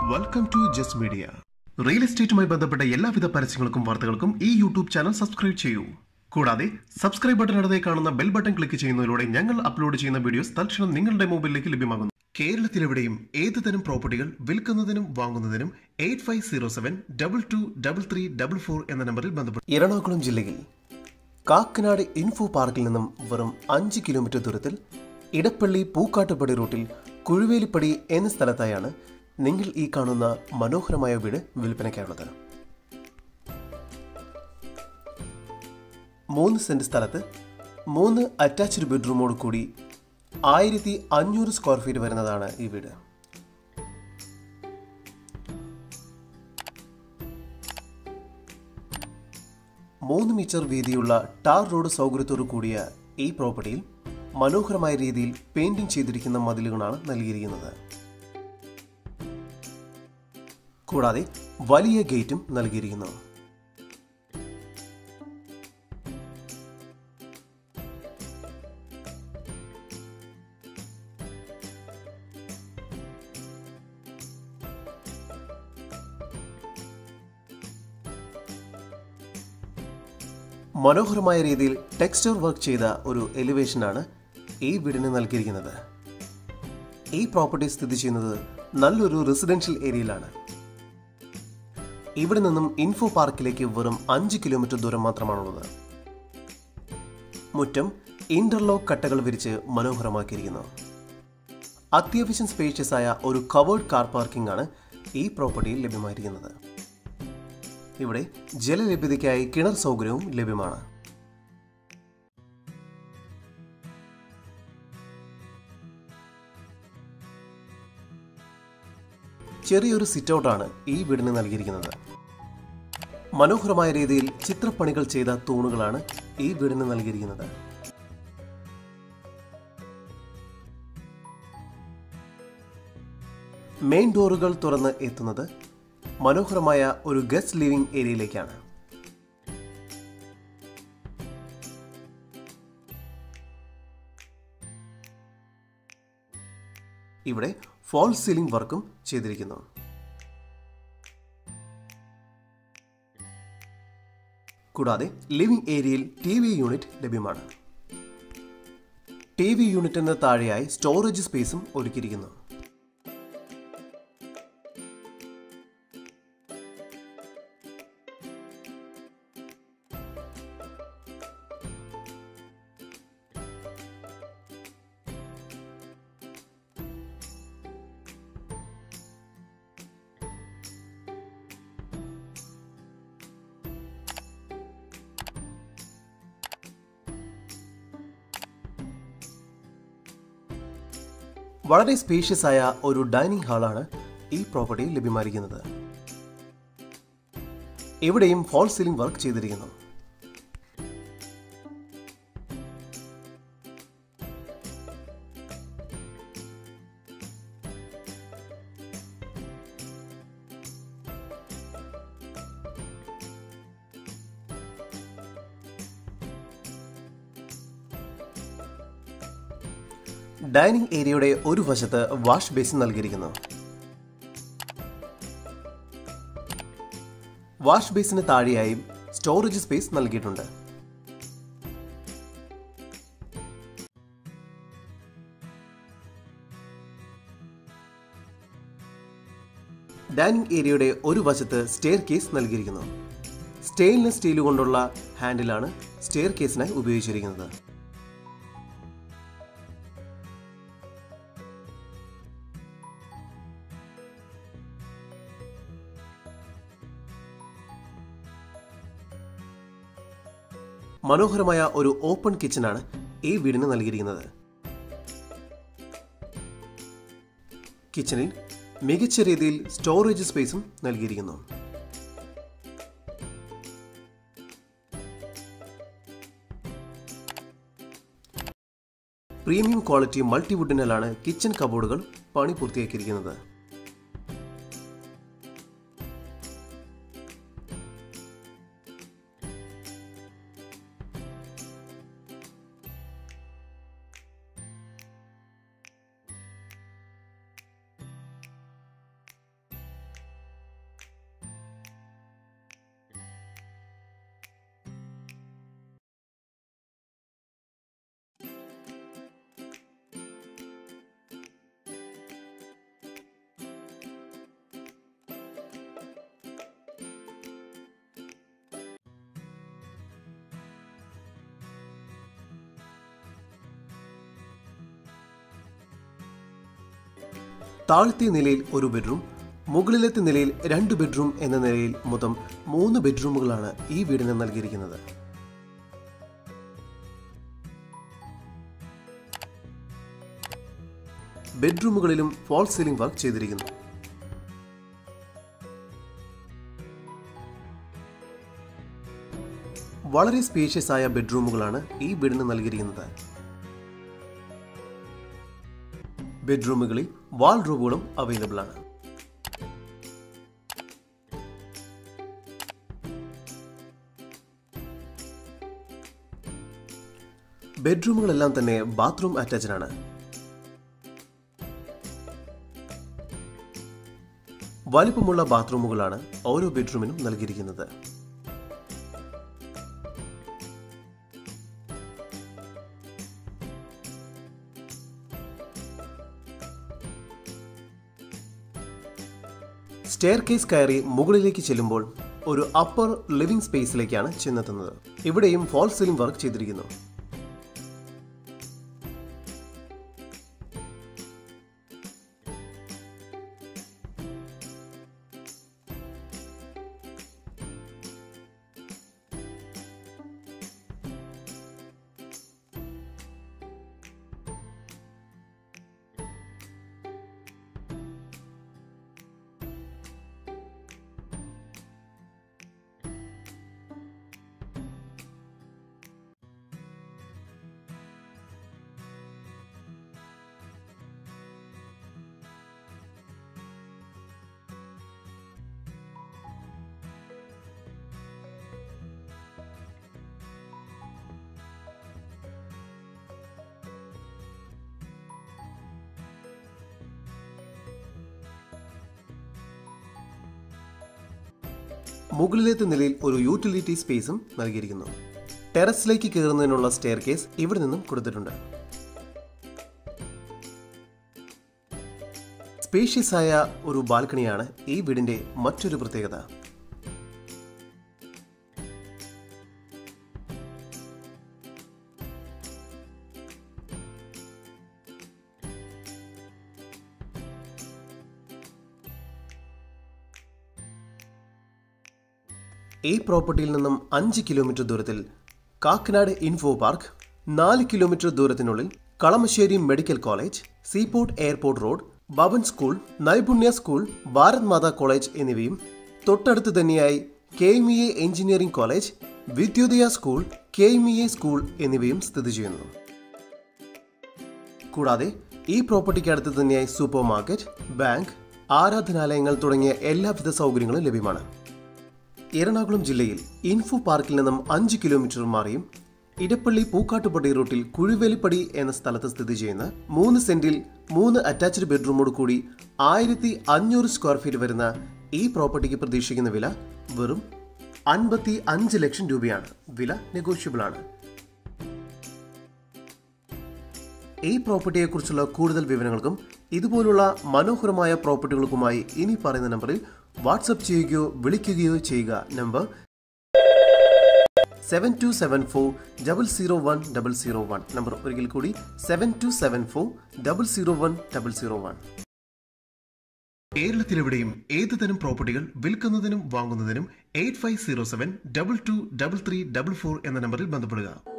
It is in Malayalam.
welcome to just media real എസ്റ്റേറ്റുമായി ബന്ധപ്പെട്ട എല്ലാവിധ പരസ്യങ്ങൾക്കും വാർത്തകൾക്കും ഈ യൂട്യൂബ് ചാനൽ സബ്സ്ക്രൈബ് ചെയ്യൂ കൂടാതെ സബ്സ്ക്രൈബ് ബട്ടൺ അടുത്തേ കാണുന്ന ബെൽ ബട്ടൺ ക്ലിക്ക് ചെയ്യുന്നതിലൂടെ ഞങ്ങൾ അപ്ലോഡ് ചെയ്യുന്ന വീഡിയോസ് തൽക്ഷണം നിങ്ങളുടെ മൊബൈലിലേക്ക് ലഭ്യമാകുന്നു കേരളത്തിലെവിടെയും ഏത് തരം പ്രോപ്പർട്ടികൾ വിൽക്കുന്നതിനും വാങ്ങുന്നതിനും eight five zero seven double two double three double four എന്ന നമ്പറിൽ ബന്ധപ്പെട്ടു എറണാകുളം ജില്ലയിൽ കാക്കനാട് ഇൻഫോ പാർക്കിൽ നിന്നും വെറും അഞ്ച് കിലോമീറ്റർ ദൂരത്തിൽ ഇടപ്പള്ളി പൂക്കാട്ടുപടി റൂട്ടിൽ കുഴുവേലിപ്പടി എന്ന സ്ഥലത്തായാണ് നിങ്ങൾ ഈ കാണുന്ന മനോഹരമായ വീട് വിൽപ്പനയ്ക്കായുള്ളത് മൂന്ന് സെന്റ് സ്ഥലത്ത് മൂന്ന് അറ്റാച്ച്ഡ് ബെഡ്റൂമോട് കൂടി ആയിരത്തി അഞ്ഞൂറ് സ്ക്വയർ ഫീറ്റ് വരുന്നതാണ് ഈ വീട് മൂന്ന് മീറ്റർ വീതിയുള്ള ടാർ റോഡ് സൗകര്യത്തോടു കൂടിയ ഈ പ്രോപ്പർട്ടിയിൽ മനോഹരമായ രീതിയിൽ പെയിന്റിംഗ് ചെയ്തിരിക്കുന്ന മതിലുകളാണ് നൽകിയിരിക്കുന്നത് കൂടാതെ വലിയ ഗേറ്റും നൽകിയിരിക്കുന്നു മനോഹരമായ രീതിയിൽ ടെക്സ്ചർ വർക്ക് ചെയ്ത ഒരു എലിവേഷനാണ് ഈ വീടിന് നൽകിയിരിക്കുന്നത് ഈ പ്രോപ്പർട്ടി സ്ഥിതി ചെയ്യുന്നത് നല്ലൊരു റെസിഡൻഷ്യൽ ഏരിയയിലാണ് ഇവിടെ നിന്നും ഇൻഫോ പാർക്കിലേക്ക് വെറും അഞ്ച് കിലോമീറ്റർ ദൂരം മാത്രമാണുള്ളത് മുറ്റം ഇന്റർലോക്ക് കട്ടകൾ വിരിച്ച് മനോഹരമാക്കിയിരിക്കുന്നു അത്യാവശ്യം സ്പേഷ്യസ് ആയ ഒരു കവേർഡ് കാർ പാർക്കിംഗ് ആണ് ഈ പ്രോപ്പർട്ടിയിൽ ലഭ്യമായിരിക്കുന്നത് ഇവിടെ ജലലഭ്യതയ്ക്കായി കിണർ സൗകര്യവും ലഭ്യമാണ് ചെറിയൊരു സിറ്റ് ഔട്ടാണ് ഈ വീടിന് നൽകിയിരിക്കുന്നത് മനോഹരമായ രീതിയിൽ ചിത്രപ്പണികൾ ചെയ്ത തൂണുകളാണ് ഈ വീടിന് നൽകിയിരിക്കുന്നത് മെയിൻ ഡോറുകൾ തുറന്ന് എത്തുന്നത് മനോഹരമായ ഒരു ഗസ്റ്റ് ലിവിംഗ് ഏരിയയിലേക്കാണ് ഇവിടെ ഫോൾ സീലിംഗ് വർക്കും ചെയ്തിരിക്കുന്നു കൂടാതെ ലിവിംഗ് ഏരിയയിൽ ടി വി യൂണിറ്റ് ലഭ്യമാണ് ടി വി യൂണിറ്റിന് താഴെയായി സ്റ്റോറേജ് സ്പേസും ഒരുക്കിയിരിക്കുന്നു വളരെ സ്പേഷ്യസ് ആയ ഒരു ഡൈനിങ് ഹാളാണ് ഈ പ്രോപ്പർട്ടിയിൽ ലഭ്യമായിരിക്കുന്നത് ഇവിടെയും ഫോൾ സീലിംഗ് വർക്ക് ചെയ്തിരിക്കുന്നു ഡൈനിങ് ഏരിയയുടെ ഒരു വശത്ത് വാഷ് ബേസിൻ നൽകിയിരിക്കുന്നു വാഷ് ബേസിന് താഴെയായും സ്റ്റോറേജ് സ്പേസ് നൽകിയിട്ടുണ്ട് ഡൈനിങ് ഏരിയയുടെ ഒരു വശത്ത് സ്റ്റെയർ കേസ് നൽകിയിരിക്കുന്നു സ്റ്റെയിൻലെസ് സ്റ്റീൽ കൊണ്ടുള്ള ഹാൻഡിലാണ് സ്റ്റെയർ കേസിനായി ഉപയോഗിച്ചിരിക്കുന്നത് മനോഹരമായ ഒരു ഓപ്പൺ കിച്ചണാണ് ഈ വീടിന് നൽകിയിരിക്കുന്നത് കിച്ചണിൽ മികച്ച രീതിയിൽ സ്റ്റോറേജ് സ്പേസും നൽകിയിരിക്കുന്നു പ്രീമിയം ക്വാളിറ്റി മൾട്ടിവുഡിനാലാണ് കിച്ചൺ കബോർഡുകൾ പണി പൂർത്തിയാക്കിയിരിക്കുന്നത് താഴത്തെ നിലയിൽ ഒരു ബെഡ്റൂം മുകളിലത്തെ നിലയിൽ രണ്ട് ബെഡ്റൂം എന്ന നിലയിൽ മൊത്തം മൂന്ന് ബെഡ്റൂമുകളാണ് ഈ വീടിന് നൽകിയിരിക്കുന്നത് ബെഡ്റൂമുകളിലും ഫോൾ സീലിംഗ് വർക്ക് ചെയ്തിരിക്കുന്നു വളരെ സ്പേഷ്യസ് ആയ ബെഡ്റൂമുകളാണ് ഈ വീടിന് നൽകിയിരിക്കുന്നത് ബെഡ്റൂമുകളിൽ വാൾഡ്രോബുകളും അവൈലബിൾ ആണ് ബെഡ്റൂമുകളെല്ലാം തന്നെ ബാത്റൂം അറ്റാച്ച്ഡ് ആണ് വലിപ്പമുള്ള ബാത്റൂമുകളാണ് ഓരോ ബെഡ്റൂമിനും നൽകിയിരിക്കുന്നത് സ്റ്റെയർ കേസ് കയറി മുകളിലേക്ക് ചെല്ലുമ്പോൾ ഒരു അപ്പർ ലിവിംഗ് സ്പേസിലേക്കാണ് ചെന്നെത്തുന്നത് ഇവിടെയും ഫോൾ സീലിംഗ് വർക്ക് ചെയ്തിരിക്കുന്നു മുകളിലത്തെ നിലയിൽ ഒരു യൂട്ടിലിറ്റി സ്പേസും നൽകിയിരിക്കുന്നു ടെറസിലേക്ക് കയറുന്നതിനുള്ള സ്റ്റെയർ കേസ് ഇവിടെ നിന്നും കൊടുത്തിട്ടുണ്ട് സ്പേഷ്യസ് ആയ ഒരു ബാൽക്കണിയാണ് ഈ വീടിന്റെ മറ്റൊരു പ്രത്യേകത ഈ പ്രോപ്പർട്ടിയിൽ നിന്നും അഞ്ച് കിലോമീറ്റർ ദൂരത്തിൽ കാക്കനാട് ഇൻഫോ പാർക്ക് നാല് കിലോമീറ്റർ ദൂരത്തിനുള്ളിൽ Kalamassery medical college seaport airport road Bhavan school Naipunya school Bharat Mata college എന്നിവയും തൊട്ടടുത്ത് തന്നെയായി K M E A engineering college Vidyodaya school K M E A school എന്നിവയും സ്ഥിതി ചെയ്യുന്നു കൂടാതെ ഈ പ്രോപ്പർട്ടിക്ക് അടുത്ത് തന്നെയായി സൂപ്പർ മാർക്കറ്റ് ബാങ്ക് ആരാധനാലയങ്ങൾ തുടങ്ങിയ എല്ലാവിധ സൗകര്യങ്ങളും ലഭ്യമാണ് എറണാകുളം ജില്ലയിൽ ഇൻഫോ പാർക്കിൽ നിന്നും അഞ്ച് കിലോമീറ്റർ മാറിയും ഇടപ്പള്ളി പൂക്കാട്ടുപടി റൂട്ടിൽ കുഴിവേലിപ്പടി എന്ന സ്ഥലത്ത് സ്ഥിതി ചെയ്യുന്ന മൂന്ന് സെന്റിൽ മൂന്ന് അറ്റാച്ച്ഡ് ബെഡ്റൂമോട് കൂടി ആയിരത്തി അഞ്ഞൂറ് സ്ക്വയർ ഫീറ്റ് വരുന്ന ഈ പ്രോപ്പർട്ടിക്ക് പ്രതീക്ഷിക്കുന്ന വില വെറും അൻപത്തി അഞ്ച് ലക്ഷം രൂപയാണ് വില നെഗോഷ്യബിൾ ആണ് ഈ പ്രോപ്പർട്ടിയെക്കുറിച്ചുള്ള കൂടുതൽ വിവരങ്ങൾക്കും ഇതുപോലുള്ള മനോഹരമായ പ്രോപ്പർട്ടികൾക്കുമായി ഇനി പറയുന്ന നമ്പറിൽ വാട്സപ്പ് ചെയ്യുകയോ വിളിക്കുകയോ ചെയ്യുക number seven two seven four double zero one double zero one number ഒരിക്കൽ കൂടി seven two seven four double zero one double zero one കേരളത്തിലെവിടെയും ഏത് തരം പ്രോപ്പർട്ടികൾ വിൽക്കുന്നതിനും വാങ്ങുന്നതിനും eight five zero seven double two double three double four എന്ന നമ്പറിൽ ബന്ധപ്പെടുക